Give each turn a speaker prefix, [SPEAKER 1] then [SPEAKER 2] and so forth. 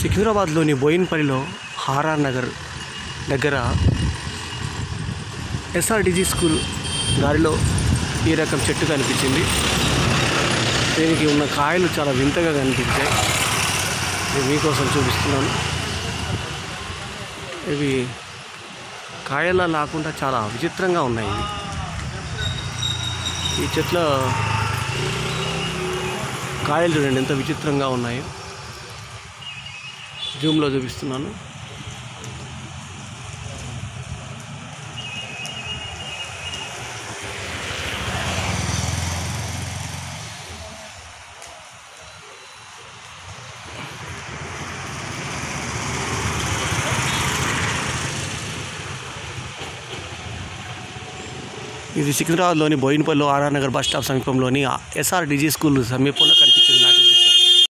[SPEAKER 1] సికింద్రాబాద్లోని బోయిన్పల్లిలో horror Nagar దగ్గర ఎస్ఆర్డిజి school దారిలో ఈ రకం చెట్టు కనిపించింది దీనికి ఉన్న కాయలు చాలా వింతగా కనిపించాయి నేను మీకోసం చూపిస్తున్నాను ఇవి కాయలా లేకుండా చాలా విచిత్రంగా ఉన్నాయి ఇవి ఈ చెట్ల కాయలు చూడండి ఎంత విచిత్రంగా ఉన్నాయో జూమ్లో చూపిస్తున్నాను ఇది సికింద్రాబాద్లోని Boinpally RR Nagar bus stop సమీపంలోని ఎస్ఆర్ డిజీ స్కూల్ సమీపంలో కనిపించింది నాకు